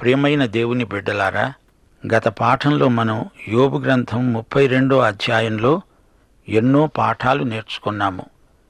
ప్రియమైన దేవుని బిడ్డలారా గత పాఠంలో మనం యోబు గ్రంథం ముప్పై రెండో అధ్యాయంలో ఎన్నో పాఠాలు నేర్చుకున్నాము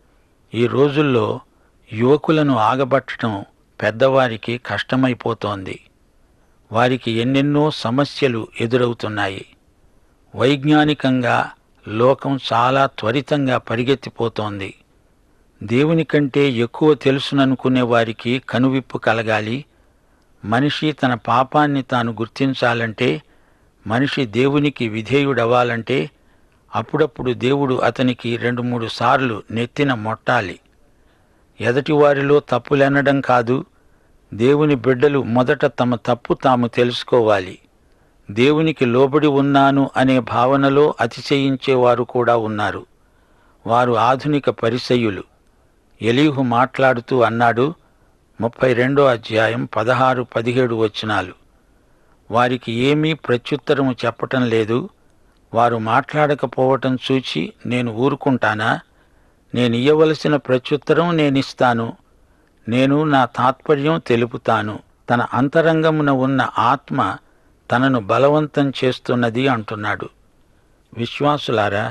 ఈ రోజుల్లో యువకులను ఆగబట్టడం పెద్దవారికి కష్టమైపోతోంది వారికి ఎన్నెన్నో సమస్యలు ఎదురవుతున్నాయి వైజ్ఞానికంగా లోకం చాలా త్వరితంగా పరిగెత్తిపోతోంది దేవుని కంటే ఎక్కువ తెలుసుననుకునే వారికి కనువిప్పు కలగాలి మనిషి తన పాపాన్ని తాను గుర్తించాలంటే మనిషి దేవునికి విధేయుడవ్వాలంటే అప్పుడప్పుడు దేవుడు అతనికి రెండు మూడు సార్లు నెత్తిన మొట్టాలి ఎదటివారిలో తప్పులెనడం కాదు దేవుని బిడ్డలు మొదట తమ తప్పు తాము తెలుసుకోవాలి దేవునికి లోబడి ఉన్నాను అనే భావనలో అతిశయించేవారు కూడా ఉన్నారు వారు ఆధునిక పరిసయ్యులు ఎలీహు మాట్లాడుతూ అన్నాడు ముప్పై రెండో అధ్యాయం పదహారు పదిహేడు వచనాలు వారికి ఏమీ ప్రత్యుత్తరము చెప్పటం లేదు వారు మాట్లాడకపోవటం చూచి నేను ఊరుకుంటానా నేను ఇయ్యవలసిన ప్రత్యుత్తరం నేనిస్తాను నేను నా తాత్పర్యం తెలుపుతాను తన అంతరంగమున ఉన్న ఆత్మ తనను బలవంతం చేస్తున్నది అంటున్నాడు విశ్వాసులారా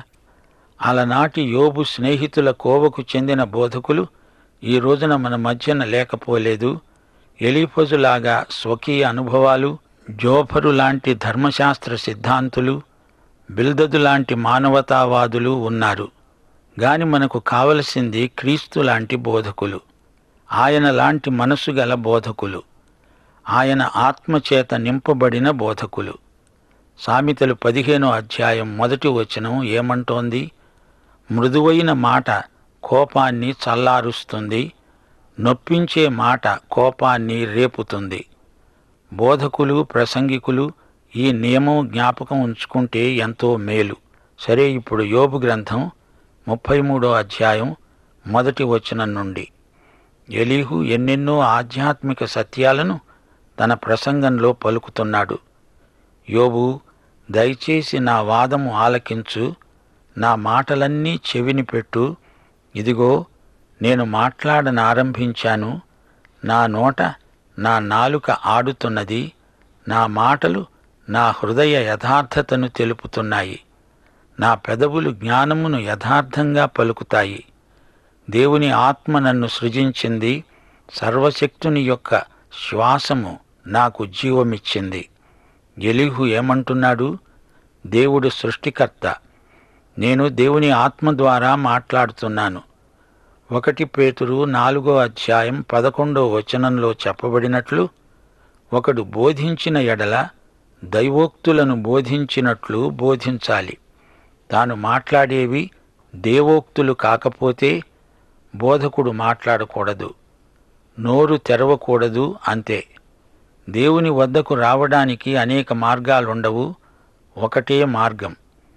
అలనాటి యోబు స్నేహితుల కోవకు చెందిన బోధకులు ఈ రోజున మన మధ్యన లేకపోలేదు ఎలీఫజులాగా స్వకీయ అనుభవాలు జోఫరు లాంటి ధర్మశాస్త్ర సిద్ధాంతులు బిల్దదు లాంటి మానవతావాదులు ఉన్నారు గాని మనకు కావలసింది క్రీస్తు లాంటి బోధకులు ఆయన లాంటి మనసు గల బోధకులు ఆయన ఆత్మచేత నింపబడిన బోధకులు సామెతలు పదిహేనో అధ్యాయం మొదటి వచనం ఏమంటోంది మృదువైన మాట కోపాన్ని చల్లారుస్తుంది నొప్పించే మాట కోపాన్ని రేపుతుంది బోధకులు ప్రసంగికులు ఈ నియమం జ్ఞాపకం ఉంచుకుంటే ఎంతో మేలు సరే ఇప్పుడు యోబు గ్రంథం ముప్పై మూడో అధ్యాయం మొదటి వచనం నుండి ఎలీహు ఎన్నెన్నో ఆధ్యాత్మిక సత్యాలను తన ప్రసంగంలో పలుకుతున్నాడు యోబు దయచేసి నా వాదము ఆలకించు నా మాటలన్నీ చెవిని పెట్టు ఇదిగో నేను మాట్లాడనారంభించాను నా నోట నా నాలుక ఆడుతున్నది నా మాటలు నా హృదయ యథార్థతను తెలుపుతున్నాయి నా పెదవులు జ్ఞానమును యథార్థంగా పలుకుతాయి దేవుని ఆత్మ నన్ను సృజించింది సర్వశక్తుని యొక్క శ్వాసము నాకు జీవమిచ్చింది ఎలిహు ఏమంటున్నాడు దేవుడు సృష్టికర్త నేను దేవుని ఆత్మ ద్వారా మాట్లాడుతున్నాను ఒకటి పేతురు నాలుగో అధ్యాయం పదకొండో వచనంలో చెప్పబడినట్లు ఒకడు బోధించిన ఎడల దైవోక్తులను బోధించినట్లు బోధించాలి తాను మాట్లాడేవి దేవోక్తులు కాకపోతే బోధకుడు మాట్లాడకూడదు నోరు తెరవకూడదు అంతే దేవుని వద్దకు రావడానికి అనేక మార్గాలుండవు ఒకటే మార్గం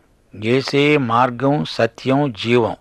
ఏసే మార్గం సత్యం జీవం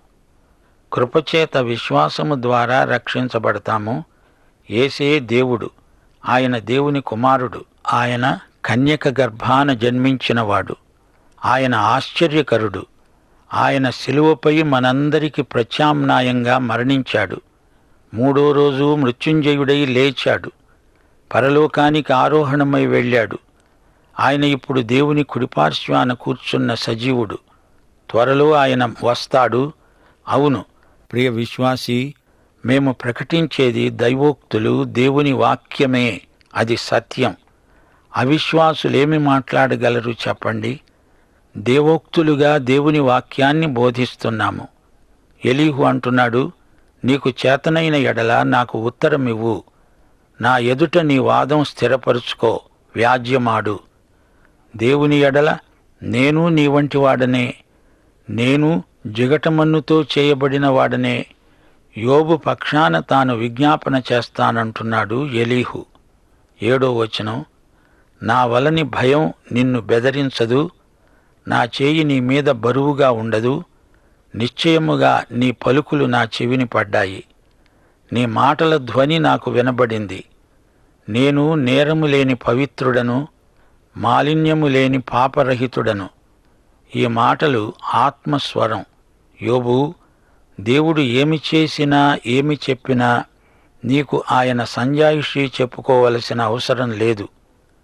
కృపచేత విశ్వాసము ద్వారా రక్షించబడతాము ఏసే దేవుడు ఆయన దేవుని కుమారుడు ఆయన కన్యక గర్భాన జన్మించినవాడు ఆయన ఆశ్చర్యకరుడు ఆయన శిలువపై మనందరికి ప్రత్యామ్నాయంగా మరణించాడు మూడో రోజు మృత్యుంజయుడై లేచాడు పరలోకానికి ఆరోహణమై వెళ్ళాడు ఆయన ఇప్పుడు దేవుని కుడిపార్శ్వాన కూర్చున్న సజీవుడు త్వరలో ఆయన వస్తాడు అవును ప్రియ విశ్వాసి మేము ప్రకటించేది దైవోక్తులు దేవుని వాక్యమే అది సత్యం అవిశ్వాసులేమి మాట్లాడగలరు చెప్పండి దేవోక్తులుగా దేవుని వాక్యాన్ని బోధిస్తున్నాము ఎలీహు అంటున్నాడు నీకు చేతనైన ఎడల నాకు ఉత్తరమివ్వు నా ఎదుట నీ వాదం స్థిరపరుచుకో వ్యాజ్యమాడు దేవుని ఎడల నేను నీ వంటి వాడనే నేను జిగటమన్నుతో చేయబడిన వాడనే యోబు పక్షాన తాను విజ్ఞాపన చేస్తానంటున్నాడు ఎలీహు ఏడో వచనం నా వలని భయం నిన్ను బెదరించదు నా చేయి నీ మీద బరువుగా ఉండదు నిశ్చయముగా నీ పలుకులు నా చెవిని పడ్డాయి నీ మాటల ధ్వని నాకు వినబడింది నేను నేరము లేని పవిత్రుడను మాలిన్యము లేని పాపరహితుడను ఈ మాటలు ఆత్మస్వరం యోబు దేవుడు ఏమి చేసినా ఏమి చెప్పినా నీకు ఆయన సంజాయిషి చెప్పుకోవలసిన అవసరం లేదు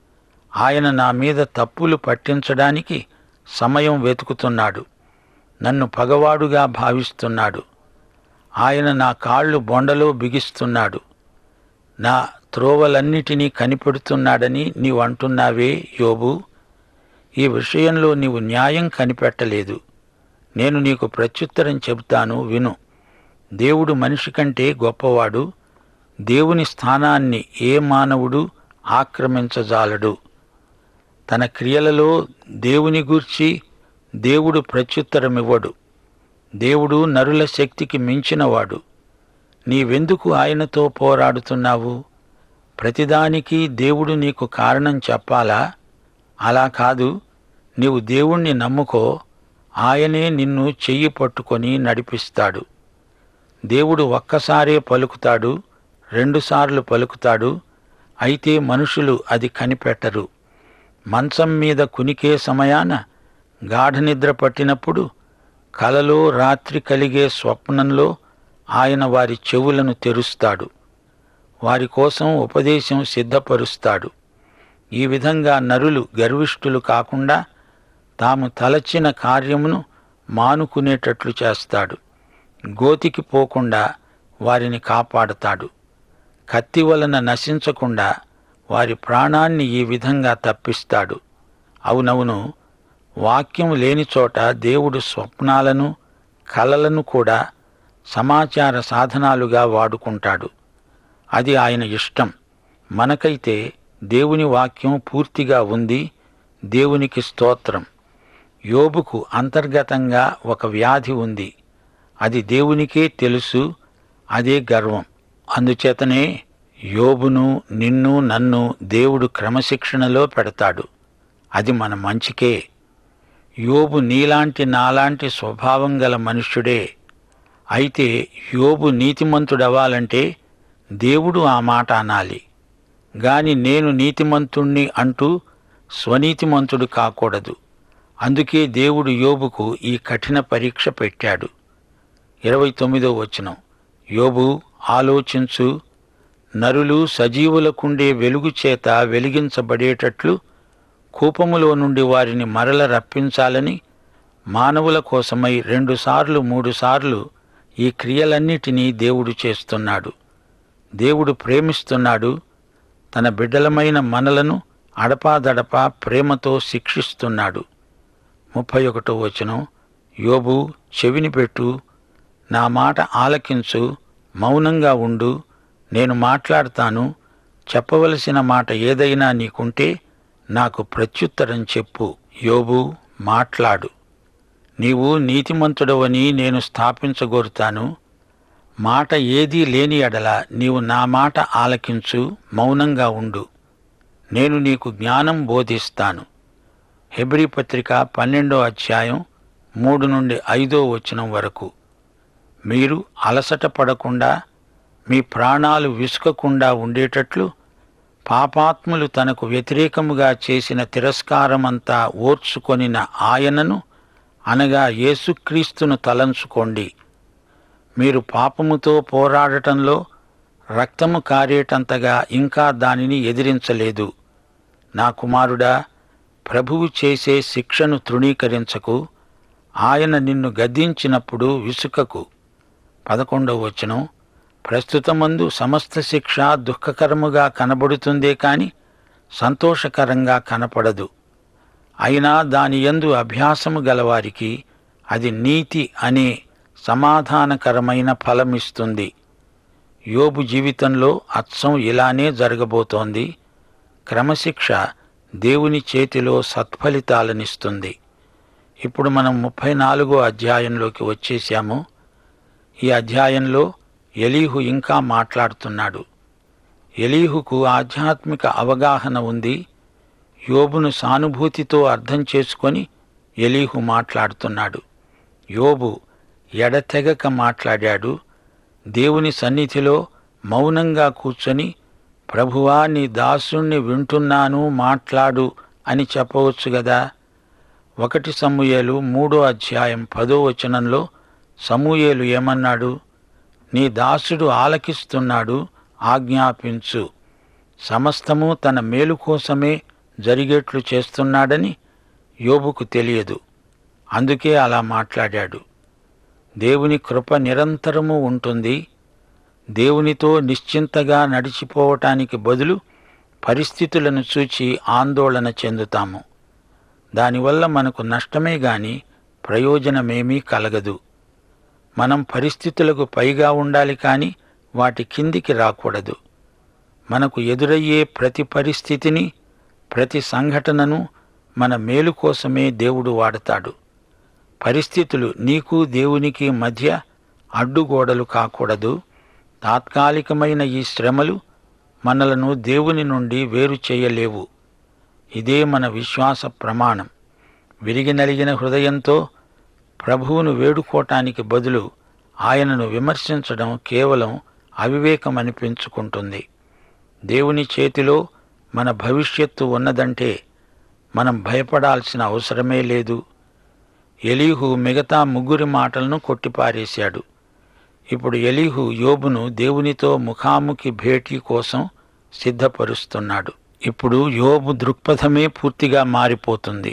ఆయన నా మీద తప్పులు పట్టించడానికి సమయం వెతుకుతున్నాడు నన్ను పగవాడుగా భావిస్తున్నాడు ఆయన నా కాళ్ళు బొండలో బిగిస్తున్నాడు నా త్రోవలన్నిటినీ కనిపెడుతున్నాడని నీవు అంటున్నావే యోబు ఈ విషయంలో నీవు న్యాయం కనిపెట్టలేదు నేను నీకు ప్రత్యుత్తరం చెబుతాను విను దేవుడు మనిషి కంటే గొప్పవాడు దేవుని స్థానాన్ని ఏ మానవుడు ఆక్రమించజాలడు తన క్రియలలో దేవుని గూర్చి దేవుడు ప్రత్యుత్తరమివ్వడు దేవుడు నరుల శక్తికి మించినవాడు నీవెందుకు ఆయనతో పోరాడుతున్నావు ప్రతిదానికి దేవుడు నీకు కారణం చెప్పాలా అలా కాదు నీవు దేవుణ్ణి నమ్ముకో ఆయనే నిన్ను చెయ్యి పట్టుకొని నడిపిస్తాడు దేవుడు ఒక్కసారే పలుకుతాడు రెండుసార్లు పలుకుతాడు అయితే మనుషులు అది కనిపెట్టరు మంచం మీద కునికే సమయాన గాఢనిద్ర పట్టినప్పుడు కలలో రాత్రి కలిగే స్వప్నంలో ఆయన వారి చెవులను తెరుస్తాడు వారి కోసం ఉపదేశం సిద్ధపరుస్తాడు ఈ విధంగా నరులు గర్విష్ఠులు కాకుండా తాము తలచిన కార్యమును మానుకునేటట్లు చేస్తాడు గోతికి పోకుండా వారిని కాపాడతాడు కత్తి వలన నశించకుండా వారి ప్రాణాన్ని ఈ విధంగా తప్పిస్తాడు అవునవును వాక్యం లేని చోట దేవుడు స్వప్నాలను కలలను కూడా సమాచార సాధనాలుగా వాడుకుంటాడు అది ఆయన ఇష్టం మనకైతే దేవుని వాక్యం పూర్తిగా ఉంది దేవునికి స్తోత్రం యోబుకు అంతర్గతంగా ఒక వ్యాధి ఉంది అది దేవునికే తెలుసు అదే గర్వం అందుచేతనే యోబును నిన్ను నన్ను దేవుడు క్రమశిక్షణలో పెడతాడు అది మన మంచికే యోబు నీలాంటి నాలాంటి స్వభావం గల మనుష్యుడే అయితే యోబు నీతిమంతుడవ్వాలంటే దేవుడు ఆ మాట అనాలి గాని నేను నీతిమంతుణ్ణి అంటూ స్వనీతిమంతుడు కాకూడదు అందుకే దేవుడు యోబుకు ఈ కఠిన పరీక్ష పెట్టాడు ఇరవై తొమ్మిదో వచనం యోబు ఆలోచించు నరులు సజీవులకుండే వెలుగు చేత వెలిగించబడేటట్లు కూపములో నుండి వారిని మరల రప్పించాలని మానవుల కోసమై రెండుసార్లు మూడుసార్లు ఈ క్రియలన్నిటినీ దేవుడు చేస్తున్నాడు దేవుడు ప్రేమిస్తున్నాడు తన బిడ్డలమైన మనలను అడపాదడపా ప్రేమతో శిక్షిస్తున్నాడు ముప్పై ఒకటో వచనం యోబు చెవిని పెట్టు నా మాట ఆలకించు మౌనంగా ఉండు నేను మాట్లాడతాను చెప్పవలసిన మాట ఏదైనా నీకుంటే నాకు ప్రత్యుత్తరం చెప్పు యోబు మాట్లాడు నీవు నీతిమంతుడవని నేను స్థాపించగోరుతాను మాట ఏదీ లేని ఎడల నీవు నా మాట ఆలకించు మౌనంగా ఉండు నేను నీకు జ్ఞానం బోధిస్తాను హెబ్రీ పత్రిక పన్నెండో అధ్యాయం మూడు నుండి ఐదో వచనం వరకు మీరు అలసట పడకుండా మీ ప్రాణాలు విసుకకుండా ఉండేటట్లు పాపాత్ములు తనకు వ్యతిరేకముగా చేసిన తిరస్కారమంతా ఓర్చుకొనిన ఆయనను అనగా యేసుక్రీస్తును తలంచుకోండి మీరు పాపముతో పోరాడటంలో రక్తము కారేటంతగా ఇంకా దానిని ఎదిరించలేదు నా కుమారుడా ప్రభువు చేసే శిక్షను తృణీకరించకు ఆయన నిన్ను గద్దించినప్పుడు విసుకకు పదకొండవ వచనం ప్రస్తుతమందు సమస్త శిక్ష దుఃఖకరముగా కనబడుతుందే కాని సంతోషకరంగా కనపడదు అయినా దాని యందు అభ్యాసము గలవారికి అది నీతి అనే సమాధానకరమైన ఫలమిస్తుంది యోబు జీవితంలో అచ్చం ఇలానే జరగబోతోంది క్రమశిక్ష దేవుని చేతిలో సత్ఫలితాలనిస్తుంది ఇప్పుడు మనం ముప్పై నాలుగో అధ్యాయంలోకి వచ్చేశాము ఈ అధ్యాయంలో ఎలీహు ఇంకా మాట్లాడుతున్నాడు ఎలీహుకు ఆధ్యాత్మిక అవగాహన ఉంది యోబును సానుభూతితో అర్థం చేసుకొని ఎలీహు మాట్లాడుతున్నాడు యోబు ఎడతెగక మాట్లాడాడు దేవుని సన్నిధిలో మౌనంగా కూర్చొని ప్రభువా నీ దాసుణ్ణి వింటున్నాను మాట్లాడు అని చెప్పవచ్చు గదా ఒకటి సమూయేలు మూడో అధ్యాయం పదో వచనంలో సమూయేలు ఏమన్నాడు నీ దాసుడు ఆలకిస్తున్నాడు ఆజ్ఞాపించు సమస్తము తన మేలు కోసమే జరిగేట్లు చేస్తున్నాడని యోబుకు తెలియదు అందుకే అలా మాట్లాడాడు దేవుని కృప నిరంతరము ఉంటుంది దేవునితో నిశ్చింతగా నడిచిపోవటానికి బదులు పరిస్థితులను చూచి ఆందోళన చెందుతాము దానివల్ల మనకు నష్టమే గాని ప్రయోజనమేమీ కలగదు మనం పరిస్థితులకు పైగా ఉండాలి కాని వాటి కిందికి రాకూడదు మనకు ఎదురయ్యే ప్రతి పరిస్థితిని ప్రతి సంఘటనను మన మేలు కోసమే దేవుడు వాడతాడు పరిస్థితులు నీకు దేవునికి మధ్య అడ్డుగోడలు కాకూడదు తాత్కాలికమైన ఈ శ్రమలు మనలను దేవుని నుండి వేరు చేయలేవు ఇదే మన విశ్వాస ప్రమాణం విరిగి నలిగిన హృదయంతో ప్రభువును వేడుకోవటానికి బదులు ఆయనను విమర్శించడం కేవలం అవివేకమనిపించుకుంటుంది దేవుని చేతిలో మన భవిష్యత్తు ఉన్నదంటే మనం భయపడాల్సిన అవసరమే లేదు ఎలీహు మిగతా ముగ్గురి మాటలను కొట్టిపారేశాడు ఇప్పుడు ఎలీహు యోబును దేవునితో ముఖాముఖి భేటీ కోసం సిద్ధపరుస్తున్నాడు ఇప్పుడు యోబు దృక్పథమే పూర్తిగా మారిపోతుంది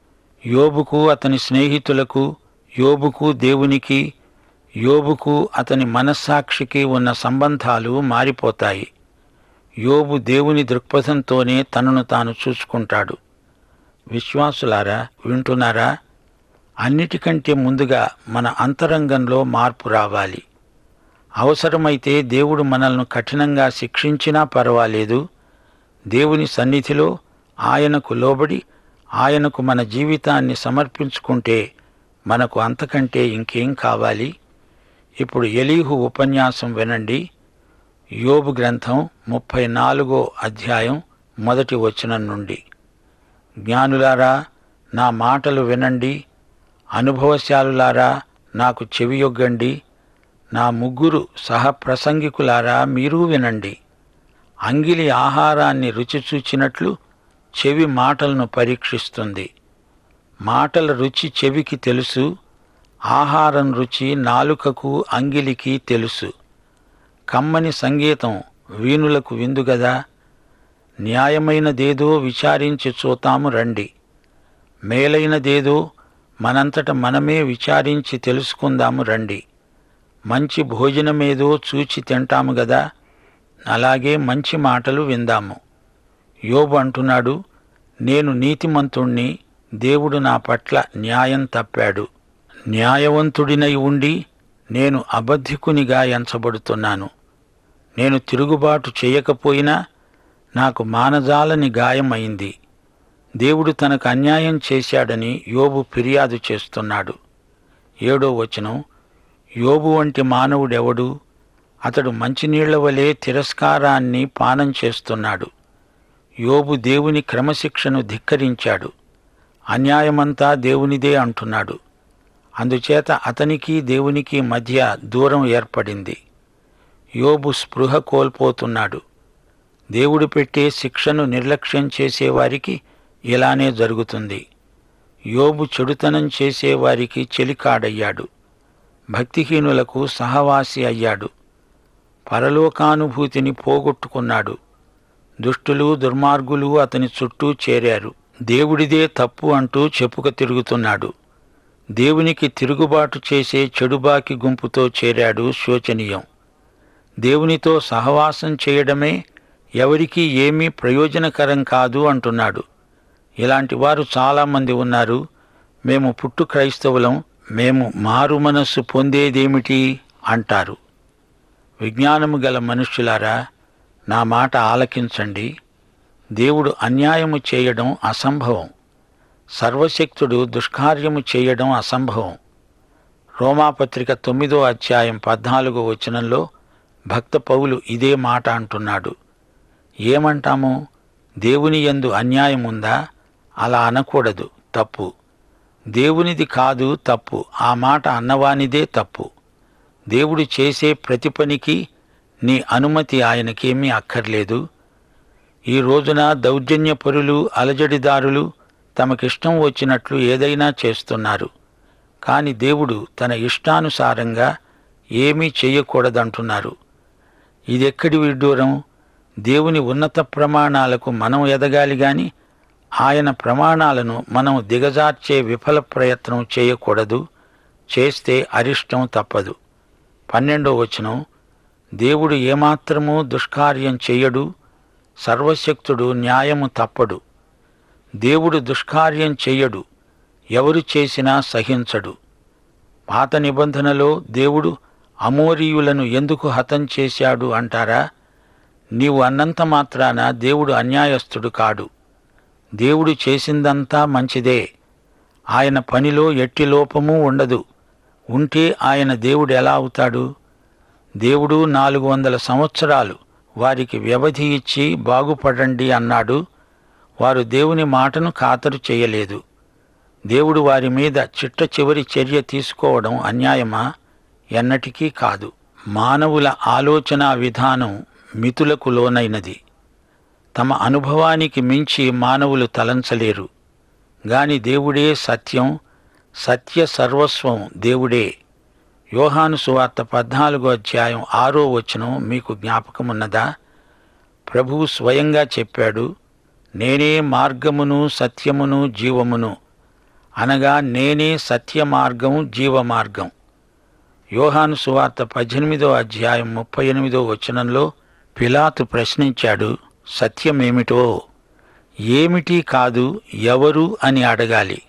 యోబుకు అతని స్నేహితులకు యోబుకు దేవునికి యోబుకు అతని మనస్సాక్షికి ఉన్న సంబంధాలు మారిపోతాయి యోబు దేవుని దృక్పథంతోనే తనను తాను చూసుకుంటాడు విశ్వాసులారా వింటున్నారా అన్నిటికంటే ముందుగా మన అంతరంగంలో మార్పు రావాలి అవసరమైతే దేవుడు మనల్ని కఠినంగా శిక్షించినా పర్వాలేదు దేవుని సన్నిధిలో ఆయనకు లోబడి ఆయనకు మన జీవితాన్ని సమర్పించుకుంటే మనకు అంతకంటే ఇంకేం కావాలి ఇప్పుడు ఎలీహు ఉపన్యాసం వినండి యోబు గ్రంథం ముప్పై నాలుగో అధ్యాయం మొదటి వచనం నుండి జ్ఞానులారా నా మాటలు వినండి అనుభవశాలులారా నాకు చెవియొగ్గండి నా ముగ్గురు సహప్రసంగికులారా మీరూ వినండి అంగిలి ఆహారాన్ని రుచి చూచినట్లు చెవి మాటలను పరీక్షిస్తుంది మాటల రుచి చెవికి తెలుసు ఆహారం రుచి నాలుకకు అంగిలికి తెలుసు కమ్మని సంగీతం వీణులకు విందుగదా న్యాయమైనదేదో విచారించి చూతాము రండి మేలైనదేదో మనంతట మనమే విచారించి తెలుసుకుందాము రండి మంచి భోజనమేదో చూచి తింటాము గదా అలాగే మంచి మాటలు విందాము యోబు అంటున్నాడు నేను నీతిమంతుణ్ణి దేవుడు నా పట్ల న్యాయం తప్పాడు న్యాయవంతుడినై ఉండి నేను అబద్ధికునిగా ఎంచబడుతున్నాను నేను తిరుగుబాటు చేయకపోయినా నాకు మానజాలని గాయమైంది దేవుడు తనకు అన్యాయం చేశాడని యోబు ఫిర్యాదు చేస్తున్నాడు ఏడో వచనం యోబు వంటి మానవుడెవడు అతడు మంచినీళ్ల వలె తిరస్కారాన్ని పానం చేస్తున్నాడు యోబు దేవుని క్రమశిక్షను ధిక్కరించాడు అన్యాయమంతా దేవునిదే అంటున్నాడు అందుచేత అతనికి దేవునికి మధ్య దూరం ఏర్పడింది యోబు స్పృహ కోల్పోతున్నాడు దేవుడు పెట్టే శిక్షను నిర్లక్ష్యం చేసేవారికి ఇలానే జరుగుతుంది యోబు చెడుతనం చేసేవారికి చెలికాడయ్యాడు భక్తిహీనులకు సహవాసి అయ్యాడు పరలోకానుభూతిని పోగొట్టుకున్నాడు దుష్టులు దుర్మార్గులు అతని చుట్టూ చేరారు దేవుడిదే తప్పు అంటూ చెప్పుక తిరుగుతున్నాడు దేవునికి తిరుగుబాటు చేసే చెడుబాకి గుంపుతో చేరాడు శోచనీయం దేవునితో సహవాసం చేయడమే ఎవరికీ ఏమీ ప్రయోజనకరం కాదు అంటున్నాడు ఇలాంటి వారు చాలామంది ఉన్నారు మేము పుట్టు క్రైస్తవులం మేము మారు మనస్సు పొందేదేమిటి అంటారు విజ్ఞానము గల మనుష్యులారా నా మాట ఆలకించండి దేవుడు అన్యాయము చేయడం అసంభవం సర్వశక్తుడు దుష్కార్యము చేయడం అసంభవం రోమాపత్రిక తొమ్మిదో అధ్యాయం పద్నాలుగో వచనంలో భక్త పౌలు ఇదే మాట అంటున్నాడు ఏమంటాము దేవుని యందు అన్యాయం ఉందా అలా అనకూడదు తప్పు దేవునిది కాదు తప్పు ఆ మాట అన్నవానిదే తప్పు దేవుడు చేసే ప్రతి పనికి నీ అనుమతి ఆయనకేమీ అక్కర్లేదు ఈ రోజున దౌర్జన్యపరులు అలజడిదారులు తమకిష్టం వచ్చినట్లు ఏదైనా చేస్తున్నారు కాని దేవుడు తన ఇష్టానుసారంగా ఏమీ చెయ్యకూడదంటున్నారు ఇదెక్కడి విడ్డూరం దేవుని ఉన్నత ప్రమాణాలకు మనం ఎదగాలి గాని ఆయన ప్రమాణాలను మనం దిగజార్చే విఫల ప్రయత్నం చేయకూడదు చేస్తే అరిష్టం తప్పదు పన్నెండో వచనం దేవుడు ఏమాత్రమూ దుష్కార్యం చెయ్యడు సర్వశక్తుడు న్యాయము తప్పడు దేవుడు దుష్కార్యం చెయ్యడు ఎవరు చేసినా సహించడు పాత నిబంధనలో దేవుడు అమోరీయులను ఎందుకు హతం చేశాడు అంటారా నీవు అన్నంత మాత్రాన దేవుడు అన్యాయస్థుడు కాడు దేవుడు చేసిందంతా మంచిదే ఆయన పనిలో ఎట్టి లోపము ఉండదు ఉంటే ఆయన దేవుడు ఎలా అవుతాడు దేవుడు నాలుగు వందల సంవత్సరాలు వారికి వ్యవధి ఇచ్చి బాగుపడండి అన్నాడు వారు దేవుని మాటను ఖాతరు చేయలేదు దేవుడు వారి మీద చిట్ట చివరి చర్య తీసుకోవడం అన్యాయమా ఎన్నటికీ కాదు మానవుల ఆలోచనా విధానం మితులకు లోనైనది తమ అనుభవానికి మించి మానవులు తలంచలేరు గాని దేవుడే సత్యం సత్య సర్వస్వం దేవుడే యోహాను సువార్త పద్నాలుగో అధ్యాయం ఆరో వచనం మీకు జ్ఞాపకమున్నదా ప్రభువు స్వయంగా చెప్పాడు నేనే మార్గమును సత్యమును జీవమును అనగా నేనే సత్య మార్గం జీవ మార్గం యోహాను సువార్త పద్దెనిమిదో అధ్యాయం ముప్పై ఎనిమిదో వచనంలో పిలాతు ప్రశ్నించాడు సత్యమేమిటో ఏమిటి కాదు ఎవరు అని అడగాలి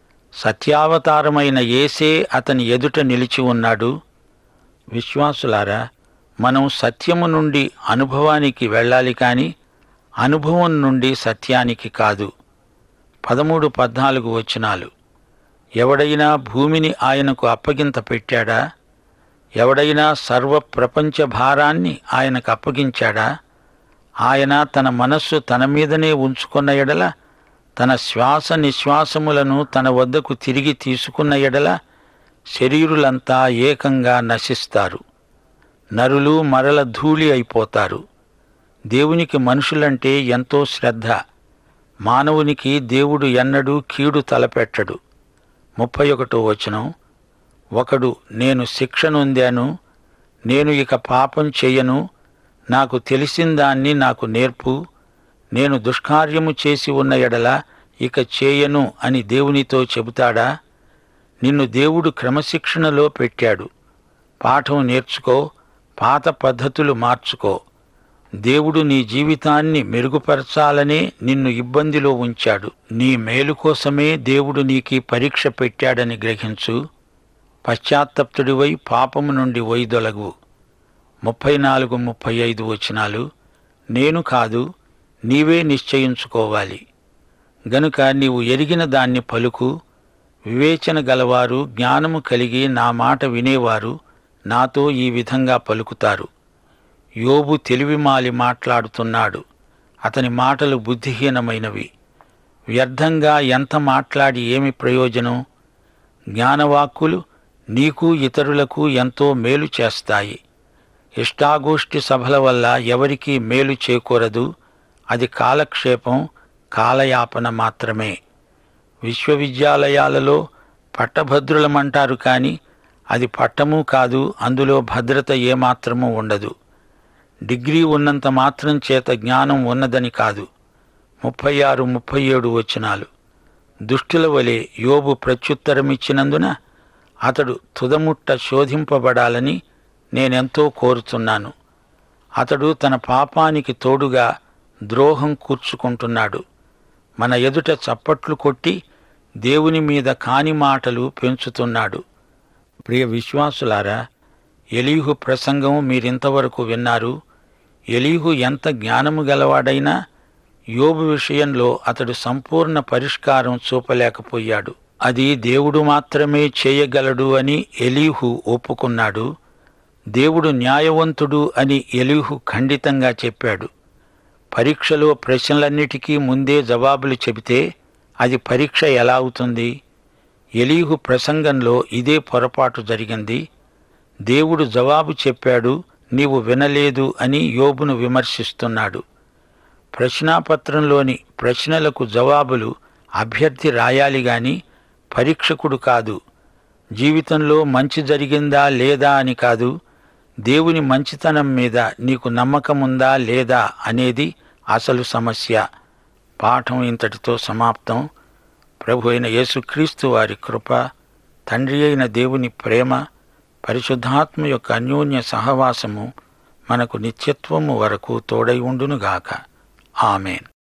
సత్యావతారమైన ఏసే అతని ఎదుట నిలిచి ఉన్నాడు విశ్వాసులారా మనం సత్యము నుండి అనుభవానికి వెళ్ళాలి కాని అనుభవం నుండి సత్యానికి కాదు పదమూడు పద్నాలుగు వచనాలు ఎవడైనా భూమిని ఆయనకు అప్పగింత పెట్టాడా ఎవడైనా సర్వ ప్రపంచ భారాన్ని ఆయనకు అప్పగించాడా ఆయన తన మనస్సు తన మీదనే ఉంచుకున్న ఎడల తన శ్వాస నిశ్వాసములను తన వద్దకు తిరిగి తీసుకున్న ఎడల శరీరులంతా ఏకంగా నశిస్తారు నరులు మరల ధూళి అయిపోతారు దేవునికి మనుషులంటే ఎంతో శ్రద్ధ మానవునికి దేవుడు ఎన్నడూ కీడు తలపెట్టడు ముప్పై ఒకటో వచనం ఒకడు నేను శిక్ష నొందాను నేను ఇక పాపం చెయ్యను నాకు తెలిసిన దాన్ని నాకు నేర్పు నేను దుష్కార్యము చేసి ఉన్న ఎడల ఇక చేయను అని దేవునితో చెబుతాడా నిన్ను దేవుడు క్రమశిక్షణలో పెట్టాడు పాఠం నేర్చుకో పాత పద్ధతులు మార్చుకో దేవుడు నీ జీవితాన్ని మెరుగుపరచాలనే నిన్ను ఇబ్బందిలో ఉంచాడు నీ మేలు కోసమే దేవుడు నీకీ పరీక్ష పెట్టాడని గ్రహించు పశ్చాత్తప్తుడివై పాపము నుండి వైదొలగు ముప్పై నాలుగు ముప్పై ఐదు వచనాలు నేను కాదు నీవే నిశ్చయించుకోవాలి గనుక నీవు ఎరిగిన దాన్ని పలుకు వివేచన గలవారు జ్ఞానము కలిగి నా మాట వినేవారు నాతో ఈ విధంగా పలుకుతారు యోబు తెలివిమాలి మాట్లాడుతున్నాడు అతని మాటలు బుద్ధిహీనమైనవి వ్యర్థంగా ఎంత మాట్లాడి ఏమి ప్రయోజనం జ్ఞానవాక్కులు నీకు ఇతరులకు ఎంతో మేలు చేస్తాయి ఇష్టాగోష్ఠి సభల వల్ల ఎవరికీ మేలు చేకూరదు అది కాలక్షేపం కాలయాపన మాత్రమే విశ్వవిద్యాలయాలలో పట్టభద్రులమంటారు కాని అది పట్టము కాదు అందులో భద్రత ఏమాత్రమూ ఉండదు డిగ్రీ ఉన్నంత మాత్రం చేత జ్ఞానం ఉన్నదని కాదు ముప్పై ఆరు ముప్పై ఏడు వచనాలు దుష్టుల వలె యోబు ప్రత్యుత్తరమిచ్చినందున అతడు తుదముట్ట శోధింపబడాలని నేనెంతో కోరుతున్నాను అతడు తన పాపానికి తోడుగా ద్రోహం కూర్చుకుంటున్నాడు మన ఎదుట చప్పట్లు కొట్టి దేవుని మీద కాని మాటలు పెంచుతున్నాడు ప్రియ విశ్వాసులారా ఎలీహు ప్రసంగం మీరింతవరకు విన్నారు ఎలీహు ఎంత జ్ఞానము గలవాడైనా యోబు విషయంలో అతడు సంపూర్ణ పరిష్కారం చూపలేకపోయాడు అది దేవుడు మాత్రమే చేయగలడు అని ఎలీహు ఒప్పుకున్నాడు దేవుడు న్యాయవంతుడు అని ఎలీహు ఖండితంగా చెప్పాడు పరీక్షలో ప్రశ్నలన్నిటికీ ముందే జవాబులు చెబితే అది పరీక్ష ఎలా అవుతుంది ఎలీహు ప్రసంగంలో ఇదే పొరపాటు జరిగింది దేవుడు జవాబు చెప్పాడు నీవు వినలేదు అని యోబును విమర్శిస్తున్నాడు ప్రశ్నాపత్రంలోని ప్రశ్నలకు జవాబులు అభ్యర్థి రాయాలి గాని పరీక్షకుడు కాదు జీవితంలో మంచి జరిగిందా లేదా అని కాదు దేవుని మంచితనం మీద నీకు నమ్మకముందా లేదా అనేది అసలు సమస్య పాఠం ఇంతటితో సమాప్తం ప్రభు అయిన యేసుక్రీస్తు వారి కృప తండ్రి అయిన దేవుని ప్రేమ పరిశుద్ధాత్మ యొక్క అన్యోన్య సహవాసము మనకు నిత్యత్వము వరకు తోడై ఉండునుగాక ఆమెన్